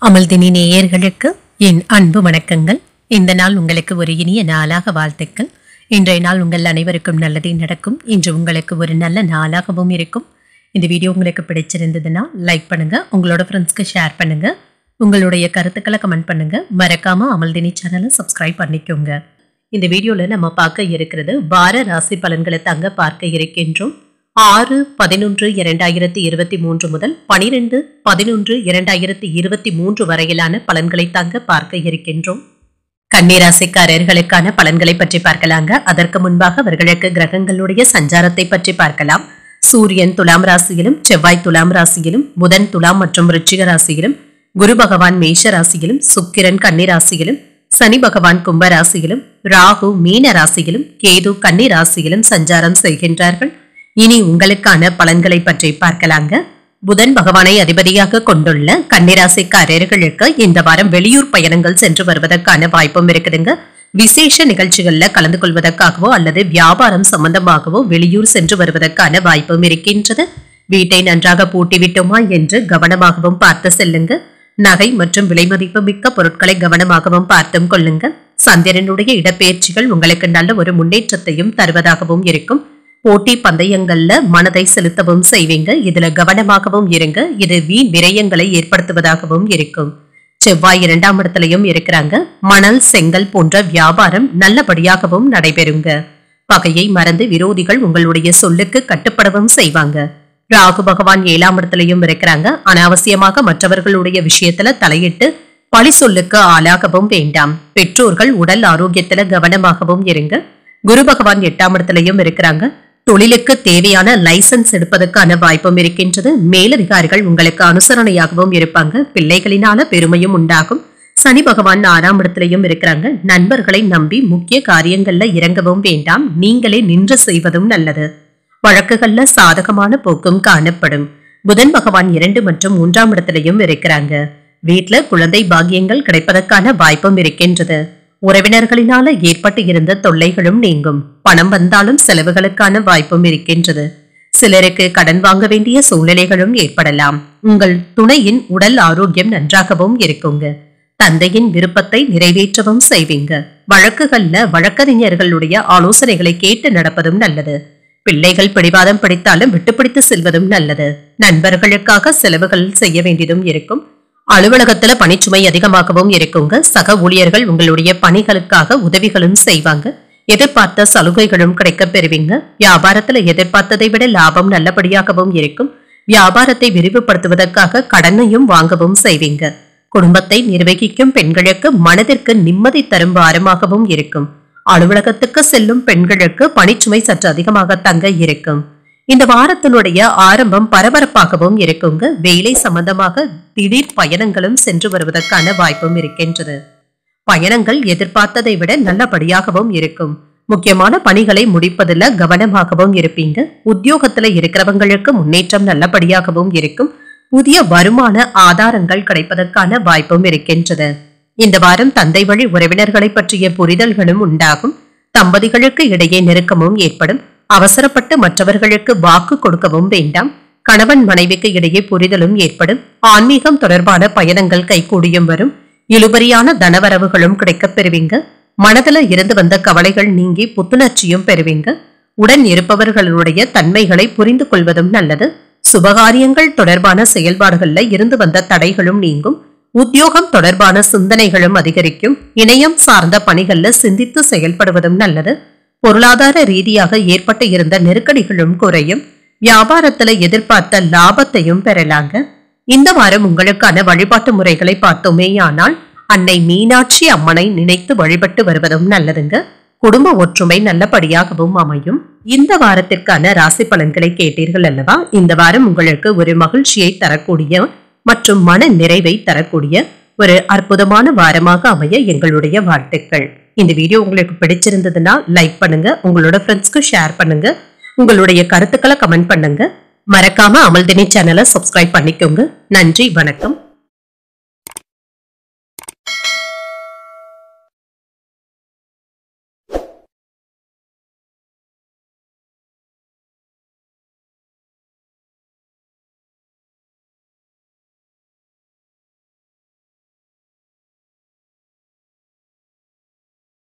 அமல்தினி நேயர்களுக்கு என் அன்பு வணக்கங்கள் இந்த நாள் உங்களுக்கு ஒரு இனிய நாளாக வாழ்த்துக்கள் இன்றைய நாள் உங்கள் அனைவருக்கும் நல்லதே நடக்கும் இன்று உங்களுக்கு ஒரு நல்ல நாளாகவும் இருக்கும் இந்த வீடியோ உங்களுக்கு பிடிச்சிருந்ததுன்னா லைக் பண்ணுங்க உங்களோட ஃப்ரெண்ட்ஸ்க்கு ஷேர் பண்ணுங்க உங்களுடைய கருத்துக்களை கமெண்ட் பண்ணுங்க மறக்காம அமல்தினி சேனலை சப்ஸ்கிரைப் பண்ணிக்கோங்க இந்த வீடியோல நம்ம பார்க்க இருக்கிறது வார ராசி பலன்களை தாங்க பார்க்க இருக்கின்றோம் ஆறு பதினொன்று இரண்டாயிரத்தி இருபத்தி மூன்று முதல் பனிரெண்டு பதினொன்று இரண்டாயிரத்தி இருபத்தி மூன்று வரையிலான பலன்களை தாங்க பார்க்க இருக்கின்றோம் கன்னிராசிக்காரர்களுக்கான பலன்களை பற்றி பார்க்கலாங்க அதற்கு முன்பாக அவர்களுக்கு கிரகங்களுடைய சஞ்சாரத்தை பற்றி பார்க்கலாம் சூரியன் துலாம் ராசியிலும் செவ்வாய் துலாம் ராசியிலும் புதன் துலாம் மற்றும் விருச்சிக ராசியிலும் குரு பகவான் மேஷ ராசியிலும் சுக்கிரன் கன்னி ராசியிலும் சனி பகவான் கும்ப ராசியிலும் ராகு மீன ராசியிலும் கேது கன்னி ராசியிலும் சஞ்சாரம் செய்கின்றார்கள் இனி உங்களுக்கான பலன்களை பற்றி பார்க்கலாங்க புதன் பகவானை அதிபதியாக கொண்டுள்ள கன்னிராசிக்காரர்களுக்கு இந்த வாரம் வெளியூர் பயணங்கள் சென்று வருவதற்கான வாய்ப்பும் இருக்குதுங்க விசேஷ நிகழ்ச்சிகள்ல கலந்து கொள்வதற்காகவோ அல்லது வியாபாரம் சம்பந்தமாகவோ வெளியூர் சென்று வருவதற்கான வாய்ப்பும் இருக்கின்றது வீட்டை நன்றாக பூட்டி விட்டோமா என்று கவனமாகவும் பார்த்து செல்லுங்க நகை மற்றும் விலைமதிப்பு மிக்க பொருட்களை கவனமாகவும் பார்த்தும் கொள்ளுங்க சந்திரனுடைய இடப்பெயர்ச்சிகள் உங்களுக்கு நல்ல ஒரு முன்னேற்றத்தையும் தருவதாகவும் இருக்கும் போட்டி பந்தயங்கள்ல மனதை செலுத்தவும் செய்வீங்க இதுல கவனமாகவும் இருங்க இது வீண் விரயங்களை ஏற்படுத்துவதாகவும் இருக்கும் செவ்வாய் இரண்டாம் இடத்துலயும் இருக்கிறாங்க மணல் செங்கல் போன்ற வியாபாரம் நல்லபடியாகவும் நடைபெறுங்க பகையை மறந்து விரோதிகள் உங்களுடைய சொல்லுக்கு கட்டுப்படவும் செய்வாங்க ராகு பகவான் ஏழாம் இடத்துலயும் இருக்கிறாங்க அனாவசியமாக மற்றவர்களுடைய விஷயத்துல தலையிட்டு பழி சொல்லுக்கு ஆளாகவும் வேண்டாம் பெற்றோர்கள் உடல் ஆரோக்கியத்துல கவனமாகவும் இருங்க குரு பகவான் எட்டாம் இடத்துலயும் இருக்கிறாங்க தொழிலுக்கு தேவையான லைசன்ஸ் எடுப்பதற்கான வாய்ப்பும் இருக்கின்றது மேலதிகாரிகள் உங்களுக்கு அனுசரணையாகவும் இருப்பாங்க பிள்ளைகளினால பெருமையும் உண்டாகும் சனி பகவான் ஆறாம் இடத்துலயும் இருக்கிறாங்க நண்பர்களை நம்பி முக்கிய காரியங்கள்ல இறங்கவும் வேண்டாம் நீங்களே நின்று செய்வதும் நல்லது வழக்குகள்ல சாதகமான போக்கும் காணப்படும் புதன் பகவான் இரண்டு மற்றும் மூன்றாம் இடத்திலையும் இருக்கிறாங்க வீட்ல குழந்தை பாக்கியங்கள் கிடைப்பதற்கான வாய்ப்பும் இருக்கின்றது உறவினர்களினால ஏற்பட்டு இருந்த தொல்லைகளும் நீங்கும் பணம் வந்தாலும் செலவுகளுக்கான வாய்ப்பும் இருக்கின்றது சிலருக்கு கடன் வாங்க வேண்டிய சூழ்நிலைகளும் ஏற்படலாம் உங்கள் துணையின் உடல் ஆரோக்கியம் நன்றாகவும் இருக்குங்க தந்தையின் விருப்பத்தை நிறைவேற்றவும் செய்வீங்க வழக்குகள்ல வழக்கறிஞர்களுடைய ஆலோசனைகளை கேட்டு நடப்பதும் நல்லது பிள்ளைகள் பிடிவாதம் பிடித்தாலும் விட்டுப்பிடித்து செல்வதும் நல்லது நண்பர்களுக்காக செலவுகள் செய்ய வேண்டியதும் இருக்கும் அலுவலகத்துல பணிச்சுமை அதிகமாகவும் இருக்குங்க சக ஊழியர்கள் உங்களுடைய பணிகளுக்காக உதவிகளும் செய்வாங்க எதிர்பார்த்த சலுகைகளும் கிடைக்க பெறுவீங்க வியாபாரத்துல எதிர்பார்த்ததை விட லாபம் நல்லபடியாகவும் இருக்கும் வியாபாரத்தை விரிவுபடுத்துவதற்காக கடனையும் வாங்கவும் செய்வீங்க குடும்பத்தை நிர்வகிக்கும் பெண்களுக்கு மனதிற்கு நிம்மதி தரும் வாரமாகவும் இருக்கும் அலுவலகத்துக்கு செல்லும் பெண்களுக்கு பணிச்சுமை சற்று அதிகமாக தங்க இருக்கும் இந்த வாரத்தினுடைய ஆரம்பம் பரபரப்பாகவும் இருக்குங்க வேலை சம்பந்தமாக திடீர் பயணங்களும் சென்று வருவதற்கான வாய்ப்பும் இருக்கின்றது பயணங்கள் எதிர்பார்த்ததை விட நல்லபடியாகவும் இருக்கும் முக்கியமான பணிகளை முடிப்பதில் கவனமாகவும் இருப்பீங்க உத்தியோகத்துல இருக்கிறவங்களுக்கு முன்னேற்றம் நல்லபடியாகவும் இருக்கும் புதிய வருமான ஆதாரங்கள் கிடைப்பதற்கான வாய்ப்பும் இருக்கின்றது இந்த வாரம் தந்தை வழி உறவினர்களை பற்றிய புரிதல்களும் உண்டாகும் தம்பதிகளுக்கு இடையே நெருக்கமும் ஏற்படும் அவசரப்பட்டு மற்றவர்களுக்கு வாக்கு கொடுக்கவும் வேண்டாம் கணவன் மனைவிக்கு இடையே புரிதலும் ஏற்படும் ஆன்மீகம் தொடர்பான பயணங்கள் கைகூடியும் வரும் இழுபறியான தனவரவுகளும் கிடைக்கப் பெறுவீங்க மனதுல இருந்து வந்த கவலைகள் நீங்கி புத்துணர்ச்சியும் பெறுவீங்க உடன் இருப்பவர்களுடைய தன்மைகளை புரிந்து கொள்வதும் நல்லது சுபகாரியங்கள் தொடர்பான செயல்பாடுகள்ல இருந்து வந்த தடைகளும் நீங்கும் உத்தியோகம் தொடர்பான சிந்தனைகளும் அதிகரிக்கும் இணையம் சார்ந்த பணிகள்ல சிந்தித்து செயல்படுவதும் நல்லது பொருளாதார ரீதியாக ஏற்பட்டு இருந்த நெருக்கடிகளும் குறையும் வியாபாரத்துல எதிர்பார்த்த லாபத்தையும் பெறலாங்க இந்த வாரம் உங்களுக்கான வழிபாட்டு முறைகளை பார்த்தோமேயானால் அன்னை மீனாட்சி அம்மனை நினைத்து வழிபட்டு வருவதும் நல்லதுங்க குடும்ப ஒற்றுமை நல்லபடியாகவும் அமையும் இந்த வாரத்திற்கான ராசி பலன்களை கேட்டீர்கள் அல்லவா இந்த வாரம் உங்களுக்கு ஒரு மகிழ்ச்சியை தரக்கூடிய மற்றும் மன நிறைவை தரக்கூடிய ஒரு அற்புதமான வாரமாக அமைய எங்களுடைய வாழ்த்துக்கள் இந்த வீடியோ உங்களுக்கு பிடிச்சிருந்ததுன்னா லைக் பண்ணுங்க உங்களோட ஃப்ரெண்ட்ஸ்க்கு ஷேர் பண்ணுங்க உங்களுடைய கருத்துக்களை கமெண்ட் பண்ணுங்க மறக்காம அமல்தினி சேனலை சப்ஸ்கிரைப் பண்ணிக்கோங்க நன்றி வணக்கம்